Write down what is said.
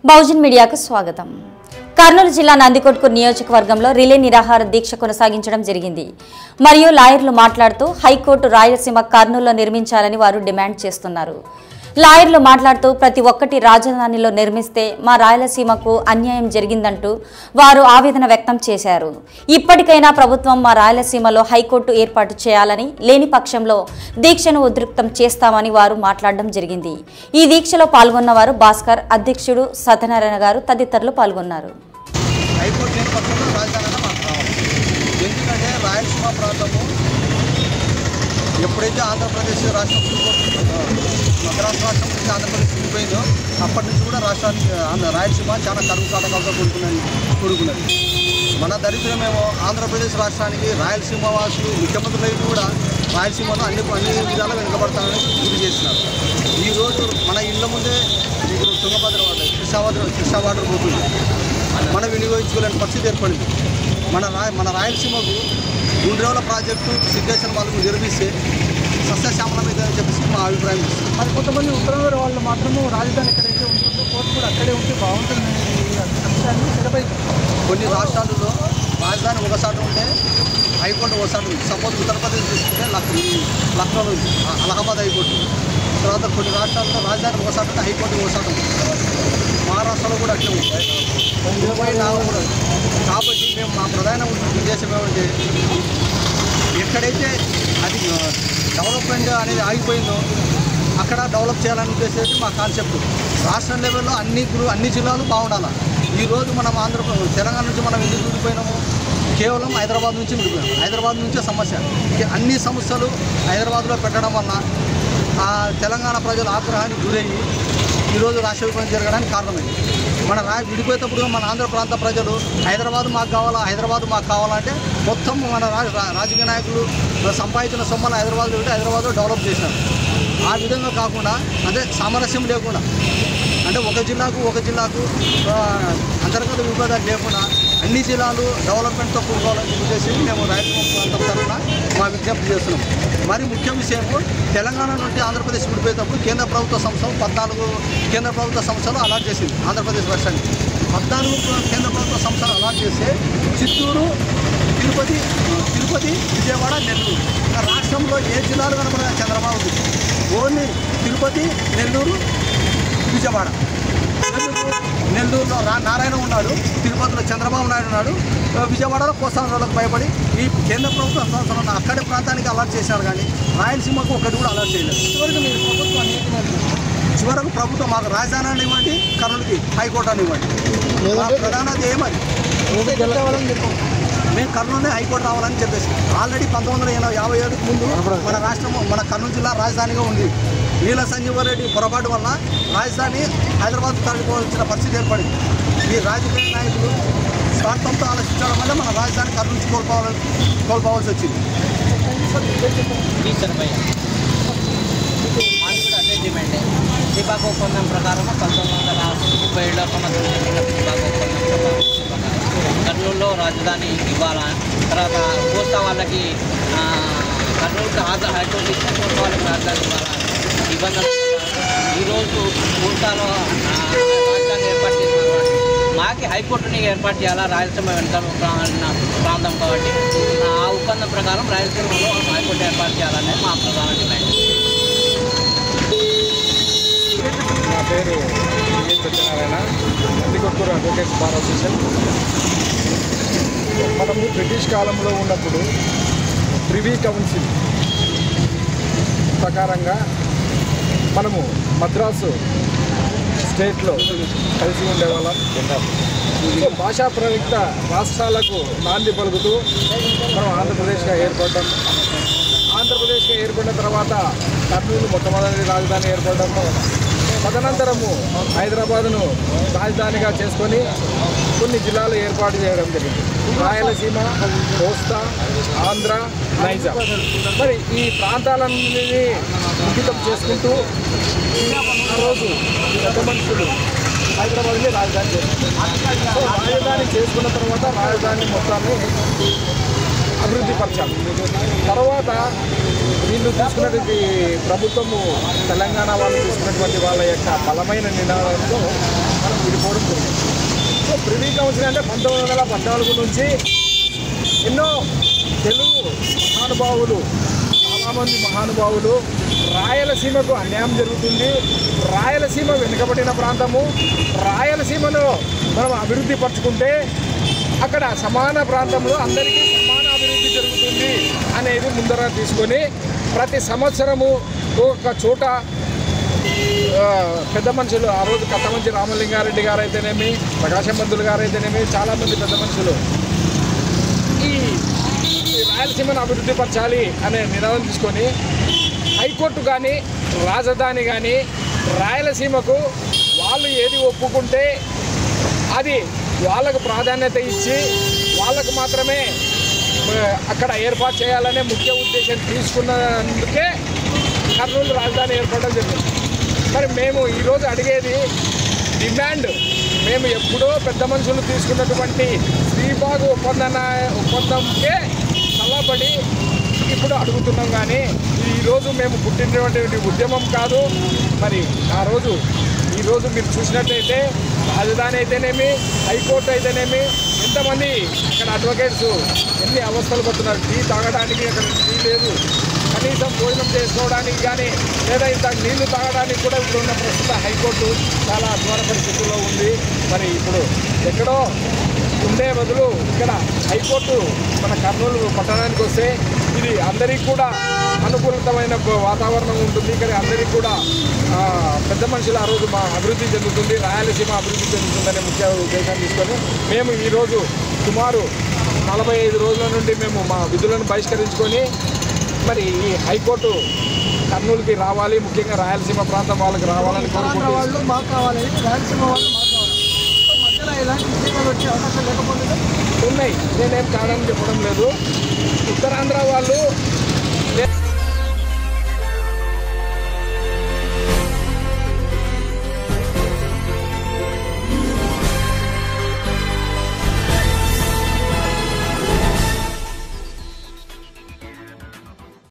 బహుజన్ మీడియాకు స్వాగతం కర్నూలు జిల్లా నందికొట్కూరు నియోజకవర్గంలో రిలే నిరాహార దీక్ష కొనసాగించడం జరిగింది మరియు లాయర్లు మాట్లాడుతూ హైకోర్టు రాయలసీమ కర్నూలులో నిర్మించాలని వారు డిమాండ్ చేస్తున్నారు లాయర్లు మాట్లాడుతూ ప్రతి ఒక్కటి రాజధానిలో నిర్మిస్తే మా రాయలసీమకు అన్యాయం జరిగిందంటూ వారు ఆవేదన వ్యక్తం చేశారు ఇప్పటికైనా ప్రభుత్వం మా రాయలసీమలో హైకోర్టు ఏర్పాటు చేయాలని లేని పక్షంలో దీక్షను ఉధృతం చేస్తామని వారు మాట్లాడడం జరిగింది ఈ దీక్షలో పాల్గొన్నవారు భాస్కర్ అధ్యక్షుడు సత్యనారాయణ గారు తదితరులు పాల్గొన్నారు హైకోర్టు లేని పక్షంలో రాజధాని మాకు కావాలి ఎందుకంటే రాయలసీమ ప్రాంతము ఎప్పుడైతే ఆంధ్రప్రదేశ్ రాష్ట్రం ఆ, మద్రాసు రాష్ట్రం నుంచి ఆంధ్రప్రదేశ్ విడిపోయిందో అప్పటి నుంచి కూడా రాష్ట్రానికి ఆంధ్ర రాయలసీమ చాలా కరువు కాటకాలతో కూడుకున్నది కూడుకున్నది మన దరిద్రమేమో ఆంధ్రప్రదేశ్ రాష్ట్రానికి రాయలసీమ వాసులు ముఖ్యమంత్రులు కూడా రాయలసీమలో అన్ని అన్ని విధాలు వెనుకబడతామని గురి చేస్తున్నారు ఈరోజు మన ఇళ్ళ ముందే ఇప్పుడు Tungabhadra water Krishna water Krishna water పోతుంది మనం వినియోగించుకోలేని పరిస్థితి ఏర్పడింది మన రాయ మన రాయలసీమకు గుండ్రేవుల ప్రాజెక్టు సిద్ధేశ్వర వాళ్ళకు నిర్మిస్తే సస్యశ్యామలమైతే అని చెప్పేసి మా అభిప్రాయం మరి కొంతమంది ఉత్తరాంధ్ర వాళ్ళు మాత్రము రాజధాని ఎక్కడైతే ఉంటుందో కోర్టు కూడా అక్కడే ఉంటే బాగుంటుంది అంశాన్ని తెరపై కొన్ని రాష్ట్రాలలో రాజధాని ఒకసారి ఉంటే హైకోర్టు ఒకసారి ఉంది సపోజ్ ఉత్తరప్రదేశ్ తీసుకుంటే లక్ లక్నో ఉంది అ- అలహాబాద్ హైకోర్టు తర్వాత కొన్ని రాష్ట్రాల్లో రాజధాని ఒకసారి ఉంటే హైకోర్టు ఒకసారి ఉంది మహారాష్ట్రలో కూడా అట్లే ఉంది ముంబై నాగపూర్ కూడా ఉంది. కాబట్టి మేము మా ప్రధాన ఉద్దేశం ఏమంటే ఎక్కడైతే అది డెవలప్మెంట్ అనేది ఆగిపోయిందో అక్కడ డెవలప్ చేయాలని ఉద్దేశం మా కాన్సెప్ట్ రాష్ట్ర లెవెల్లో అన్ని గురు అన్ని జిల్లాలు బాగుండాలి ఈరోజు మనం ఆంధ్ర తెలంగాణ నుంచి మనం ఎందుకు విడిపోయినాము కేవలం హైదరాబాద్ నుంచి విడిపోయాం హైదరాబాద్ నుంచే సమస్య ఇక అన్ని సమస్యలు హైదరాబాద్లో పెట్టడం వల్ల ఆ తెలంగాణ ప్రజలు ఆగ్రహానికి గురయ్యి ఈరోజు రాష్ట్ర విభజన జరగడానికి కారణమైంది మన రా విడిపోయేటప్పుడు మన ఆంధ్ర ప్రాంత ప్రజలు హైదరాబాద్ మాకు కావాలా హైదరాబాద్ మాకు కావాలంటే మొత్తం మన రా- రా- రాజకీయ నాయకులు సంపాదించిన సొమ్మలు హైదరాబాద్లో పెట్టి హైదరాబాద్లో డెవలప్ చేశారు ఆ విధంగా కాకుండా అంటే సామరస్యం లేకుండా అంటే ఒక జిల్లాకు ఒక జిల్లాకు ఆ, అంతర్గత విభేదాలు లేకుండా అన్ని జిల్లాలు డెవలప్మెంట్తో కూడుకోవాలని ఉద్దేశం మేము రాయలసీమ ప్రాంతం తరఫున మా విజ్ఞప్తి చేస్తున్నాం మరి ముఖ్య విషయం తెలంగాణ నుండి ఆంధ్రప్రదేశ్ విడిపోయేటప్పుడు కేంద్ర ప్రభుత్వ సంస్థలు పద్నాలుగు కేంద్ర ప్రభుత్వ సంస్థలు అలాట్ చేసింది ఆంధ్రప్రదేశ్ రాష్ట్రానికి పద్నాలుగు కేంద్ర ప్రభుత్వ సంస్థలు అలాట్ చేస్తే చిత్తూరు తిరుపతి తిరుపతి విజయవాడ నెల్లూరు ఆ రాష్ట్రంలో ఏ జిల్లాలు కనపడ చంద్రబాబు ఉంది ఓన్లీ తిరుపతి నెల్లూరు విజయవాడ నెల్లూరు నెల్లూరులో రా నారాయణ ఉన్నాడు తిరుపతిలో చంద్రబాబు నాయుడు ఉన్నాడు ఆ, విజయవాడలో కోస్తాంధ్రలకు భయపడి ఈ కేంద్ర ప్రభుత్వ సంస్థలను అక్కడి ప్రాంతానికి అలర్ట్ చేశారు కానీ రాయలసీమకు ఒకటి కూడా అలర్ట్ చేయలేదు చివరికి మీరు ప్రభుత్వాన్ని ఏంటి మరి? చివరకు ప్రభుత్వం మాకు రాజధాని ఇవ్వండి కర్నూలుకి హైకోర్టు అని ఇవ్వండి మా ప్రధాన ధ్యేయం అది ఏదో గెలవాలని చెప్పు. మేము కర్నూలునే హైకోర్టు రావాలని చెప్పేసి ఆల్రెడీ పంతొమ్మిది వందల ఎనభై యాభై ఏడుకు ముందు మన రాష్ట్రం మన కర్నూలు జిల్లా రాజధానిగా ఉంది నీల సంజీవరెడ్డి పొరపాటు వల్ల రాజధాని హైదరాబాద్ తరలిపోవాల్సిన పరిస్థితి ఏర్పడింది ఈ రాజకీయ నాయకులు స్వార్థంతో ఆలోచించడం వల్ల మన రాజధాని కర్నూలు నుంచి కోల్పోవాలని కోల్పోవాల్సి వచ్చింది టీచర్ భయ మాది కూడా అదే డిమాండే త్రిపాక ఒప్పందం ప్రకారం పంతొమ్మిది వందల ముప్పై ఏడులో సంబంధించిన త్రిపాక ఒప్పందం ప్రకారం కర్నూలులో రాజధాని ఇవ్వాలా తర్వాత కోస్తా వాళ్ళకి ఆ, కర్నూలుకి ఆధార్ హైకోర్టు ఇస్తే కోస్తా వాళ్ళకి రాజధాని ఇవ్వాలా నిబంధన ఈరోజు కోస్తాలో ఆ, రాజధాని ఏర్పాటు చేసిన కాబట్టి మాకి హైకోర్టుని ఏర్పాటు చేయాలా రాయలసీమ వెనుక ప్రాంతం కాబట్టి ఆ ఒప్పందం ప్రకారం రాయలసీమలో హైకోర్టు ఏర్పాటు చేయాలనేది మా ప్రధాన డిమాండ్ నా పేరు A Satyanarayana Nandikotkur advocates bar association మనము బ్రిటిష్ కాలంలో ఉన్నప్పుడు ప్రివీ కౌన్సిల్ ప్రకారంగా మనము మద్రాసు స్టేట్లో కలిసి ఉండేవాళ్ళం సో భాషా ప్రయుక్త రాష్ట్రాలకు నాంది పలుకుతూ మనం ఆంధ్రప్రదేశ్గా ఏర్పడ్డాం ఆంధ్రప్రదేశ్గా ఏర్పడిన తర్వాత కర్నూలు మొట్టమొదటి రాజధాని ఏర్పడడంలో తదనంతరము హైదరాబాదును రాజధానిగా చేసుకొని కొన్ని జిల్లాలు ఏర్పాటు చేయడం జరిగింది రాయలసీమ కోస్తా ఆంధ్ర నైజాం మరి ఈ ప్రాంతాలన్నింటినీ అంకితం చేసుకుంటూ ఆ రోజు పెద్ద మనుషులు హైదరాబాద్ని రాజధాని చేసుకున్నారు సో రాజధాని చేసుకున్న తర్వాత రాజధాని మొత్తాన్ని అభివృద్ధి పరచాలి తర్వాత వీళ్ళు తీసుకున్నటువంటి ప్రభుత్వము తెలంగాణ వాళ్ళు తీసుకున్నటువంటి వాళ్ళ యొక్క బలమైన నినాదంతో విడిపోవడం జరిగింది సో ప్రివీ కౌన్సిల్ అంటే పంతొమ్మిది వందల పద్నాలుగు నుంచి ఎన్నో తెలుగు మహానుభావులు చాలామంది మహానుభావులు రాయలసీమకు అన్యాయం జరుగుతుంది రాయలసీమ వెనుకబడిన ప్రాంతము రాయలసీమను మనం అభివృద్ధి పరచుకుంటే అక్కడ సమాన ప్రాంతంలో అందరికీ సమాన అభివృద్ధి జరుగుతుంది అనేది ముందర తీసుకొని ప్రతి సంవత్సరము ఒక చోట ఆ, పెద్ద మనుషులు ఆ రోజు కట్టమంచి రామలింగారెడ్డి గారు అయితేనేమి ప్రకాశం పంతులు గారు అయితేనేమి చాలామంది పెద్ద మనుషులు ఈ ఈ రాయలసీమను అభివృద్ధి పరచాలి అనే నిర్ణయం తీసుకొని హైకోర్టు కానీ రాజధాని కానీ రాయలసీమకు వాళ్ళు ఏది ఒప్పుకుంటే అది వాళ్ళకు ప్రాధాన్యత ఇచ్చి వాళ్ళకు మాత్రమే ఆ, అక్కడ ఏర్పాటు చేయాలనే ముఖ్య ఉద్దేశం తీసుకున్నందుకే కర్నూలు రాజధాని ఏర్పడడం జరిగింది మరి మేము ఈరోజు అడిగేది డిమాండ్ మేము ఎప్పుడో పెద్ద మనుషులు తీసుకున్నటువంటి శ్రీబాగ్ ఒప్పందన ఒప్పందంకే చల్లబడి ఇప్పుడు అడుగుతున్నాం కానీ ఈరోజు మేము పుట్టినటువంటి ఉద్యమం కాదు మరి ఆ రోజు ఈరోజు మీరు చూసినట్లయితే రాజధాని అయితేనేమి హైకోర్టు అయితేనేమి ఎంతమంది అక్కడ అడ్వకేట్స్ ఎన్ని అవస్థలు పడుతున్నారు టీ తాగడానికి అక్కడ టీ లేదు కనీసం భోజనం చేసుకోవడానికి కానీ లేదా ఇంత నీళ్లు తాగడానికి కూడా ఇప్పుడు ఉన్న ప్రస్తుత హైకోర్టు చాలా అధ్వాన పరిస్థితుల్లో ఉంది మరి ఇప్పుడు ఎక్కడో ఉండే బదులు ఇక్కడ హైకోర్టు మన కర్నూలు పట్టణానికి వస్తే ఇది అందరికీ కూడా అనుకూలతమైన బ- వాతావరణం ఉంటుంది ఇక్కడ అందరికీ కూడా ఆ, పెద్ద మనుషులు ఆ రోజు మా అభివృద్ధి చెందుతుంది రాయలసీమ అభివృద్ధి చెందుతుందనే ముఖ్య ఉద్దేశం తీసుకొని మేము ఈరోజు సుమారు నలభై ఐదు రోజుల నుండి మేము మా విధులను బహిష్కరించుకొని మరి ఈ హైకోర్టు కర్నూలుకి రావాలి ముఖ్యంగా రాయలసీమ ప్రాంతం వాళ్ళకి రావాలని ఉత్తరాంధ్ర కోరుకుంటూ వాళ్ళు మాకు కావాలి రాయలసీమ వాళ్ళు మాకు కావాలి సో మధ్యలో ఇలాంటి విషయాలు వచ్చే అవకాశం లేకపోతే ఉన్నాయి నేనేం కాదని చెప్పడం లేదు ఉత్తరాంధ్ర వాళ్ళు లే-